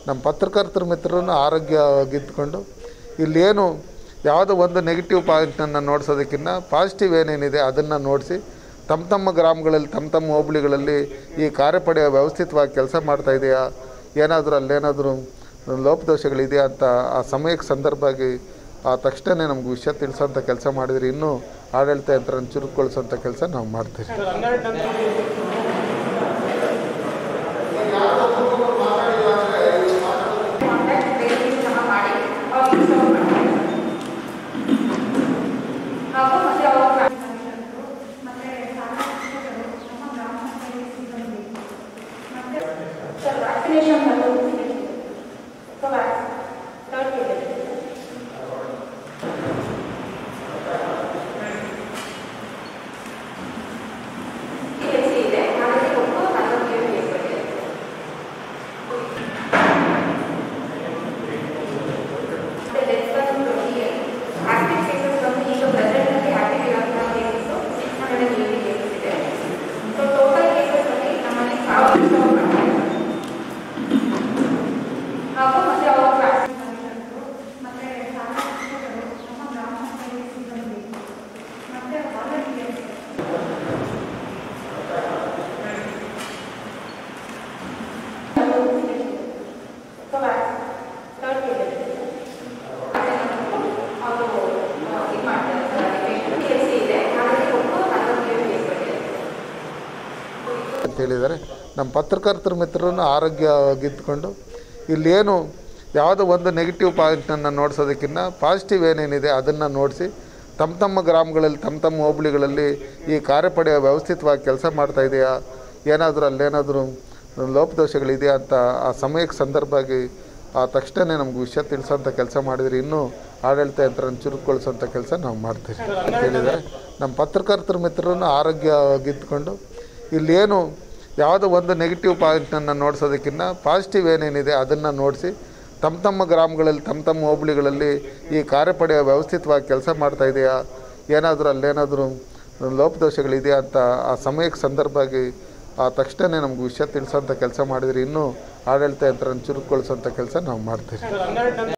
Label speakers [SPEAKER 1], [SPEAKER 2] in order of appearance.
[SPEAKER 1] ನಮ್ಮ ಪತ್ರಕರ್ತರ ಮಿತ್ರರನ್ನು ಆರೋಗ್ಯವಾಗಿದ್ದುಕೊಂಡು ಇಲ್ಲೇನು ಯಾವುದೋ ಒಂದು ನೆಗೆಟಿವ್ ಪಾಯಿಂಟನ್ನು ನೋಡಿಸೋದಕ್ಕಿಂತ ಪಾಸಿಟಿವ್ ಏನೇನಿದೆ ಅದನ್ನು ನೋಡಿಸಿ ತಮ್ಮ ತಮ್ಮ ಗ್ರಾಮಗಳಲ್ಲಿ ತಮ್ಮ ತಮ್ಮ ಹೋಬಳಿಗಳಲ್ಲಿ ಈ ಕಾರ್ಯಪಡೆ ವ್ಯವಸ್ಥಿತವಾಗಿ ಕೆಲಸ ಮಾಡ್ತಾ ಇದೆಯಾ ಏನಾದರೂ ಅಲ್ಲೇನಾದರೂ ಲೋಪದೋಷಗಳಿದೆಯಾ ಅಂತ ಆ ಸಮಯಕ್ಕೆ ಸಂದರ್ಭವಾಗಿ ಆ ತಕ್ಷಣವೇ ನಮ್ಗೆ ವಿಷಯ ತಿಳಿಸೋಂಥ ಕೆಲಸ ಮಾಡಿದ್ರೆ ಇನ್ನೂ ಆಡಳಿತ ಯಂತ್ರ ಚುರುಕುಗೊಳಿಸೋಂಥ ಕೆಲಸ ನಾವು ಮಾಡ್ತೀವಿ
[SPEAKER 2] ಹಾಗೂ ಮತ್ತೆ ಅವರ ಸರ್ ವ್ಯಾಕ್ಸಿನೇಷನ್ ಮತ್ತು ಕೋವ್ಯಾಕ್ಸ್ ಥರ್ಡ್ ಕೇಳಿದೆ ಸಿ ಇದೆ ಅದಕ್ಕೆ ಒಟ್ಟು ನಲವತ್ತೇಳು ಕೇಸ್ಗಳಿದೆ ಮತ್ತೆ ಡೆತ್ ಬಂದು ಟ್ವೆಂಟಿ ಆಕ್ಟಿವ್ ಕೇಸಸ್ ಬಂದು ಈಗ ಪ್ರೆಸೆಂಟಲ್ಲಿ ಆಕ್ಟಿವ್ ಇರುವಂತಹ cases six hundred eighty cases ಇದೆ ಸೊ ಟೋಟಲ್ ಕೇಸಸ್ ಅಲ್ಲಿ ನಮ್ಮಲ್ಲಿ ಸಾವಿರದ ಸಾವಿರ ಹಾಗೂ ಮತ್ತೆ ಅವರ ವ್ಯಾಕ್ಸಿನ್ ಮತ್ತೆ ನಮ್ಮ ಗ್ರಾಮ ಸಿಬ್ಬಂದಿ ಮತ್ತೆ ವಾಲಂಟಿಯರ್ಸ್ ಕೋವ್ಯಾಕ್ಸ್ ಥರ್ಡ್ ಕೇಳಿದೆ ಅವರು ಇದು ಮಾಡ್ತಾರೆ ಸರ್ ಕೆ ಸಿ ಇದೆ ಅದಕ್ಕೆ ಒಟ್ಟು ನಲವತ್ತೇಳು ಕೇಸ್ಗಳಿದೆ
[SPEAKER 1] ಅಂತ ಹೇಳಿದ್ದಾರೆ ನಮ್ಮ ಪತ್ರಕರ್ತರ ಮಿತ್ರರನ್ನು ಆರೋಗ್ಯವಾಗಿದ್ದುಕೊಂಡು ಇಲ್ಲೇನು ಯಾವುದೋ ಒಂದು ನೆಗೆಟಿವ್ ಪಾಯಿಂಟನ್ನು ನೋಡಿಸೋದಕ್ಕಿಂತ ಪಾಸಿಟಿವ್ ಏನೇನಿದೆ ಅದನ್ನು ನೋಡಿಸಿ ತಮ್ಮ ತಮ್ಮ ಗ್ರಾಮಗಳಲ್ಲಿ ತಮ್ಮ ತಮ್ಮ ಹೋಬಳಿಗಳಲ್ಲಿ ಈ ಕಾರ್ಯಪಡೆ ವ್ಯವಸ್ಥಿತವಾಗಿ ಕೆಲಸ ಮಾಡ್ತಾ ಇದೆಯಾ ಏನಾದರೂ ಅಲ್ಲೇನಾದರೂ ಲೋಪದೋಷಗಳಿದೆಯಾ ಅಂತ ಆ ಸಮಯಕ್ಕೆ ಸಂದರ್ಭವಾಗಿ ಆ ತಕ್ಷಣವೇ ನಮ್ಗೆ ವಿಷಯ ತಿಳಿಸೋಂಥ ಕೆಲಸ ಮಾಡಿದ್ರೆ ಇನ್ನೂ ಆಡಳಿತ ಯಂತ್ರ ಚುರುಕುಗೊಳಿಸೋಂಥ ಕೆಲಸ ನಾವು ಮಾಡ್ತೀವಿ ಅಂತ ಹೇಳಿದ್ದಾರೆ ನಮ್ಮ ಪತ್ರಕರ್ತರ ಮಿತ್ರರನ್ನು ಆರೋಗ್ಯವಾಗಿದ್ದುಕೊಂಡು ಇಲ್ಲೇನು ಯಾವುದೋ ಒಂದು ನೆಗೆಟಿವ್ ಪಾಯಿಂಟನ್ನು ನೋಡಿಸೋದಕ್ಕಿಂತ ಪಾಸಿಟಿವ್ ಏನೇನಿದೆ ಅದನ್ನು ನೋಡಿಸಿ ತಮ್ಮ ತಮ್ಮ ಗ್ರಾಮಗಳಲ್ಲಿ ತಮ್ಮ ತಮ್ಮ ಹೋಬಳಿಗಳಲ್ಲಿ ಈ ಕಾರ್ಯಪಡೆ ವ್ಯವಸ್ಥಿತವಾಗಿ ಕೆಲಸ ಮಾಡ್ತಾ ಇದೆಯಾ ಏನಾದರೂ ಅಲ್ಲೇನಾದರೂ ಲೋಪದೋಷಗಳಿದೆಯಾ ಅಂತ ಆ ಸಮಯಕ್ಕೆ ಸಂದರ್ಭವಾಗಿ ಆ ತಕ್ಷಣವೇ ನಮ್ಗೆ ವಿಷಯ ತಿಳಿಸೋಂಥ ಕೆಲಸ ಮಾಡಿದ್ರೆ ಇನ್ನೂ ಆಡಳಿತ ಯಂತ್ರ ಚುರುಕುಗೊಳಿಸೋಂಥ ಕೆಲಸ ನಾವು ಮಾಡ್ತೀವಿ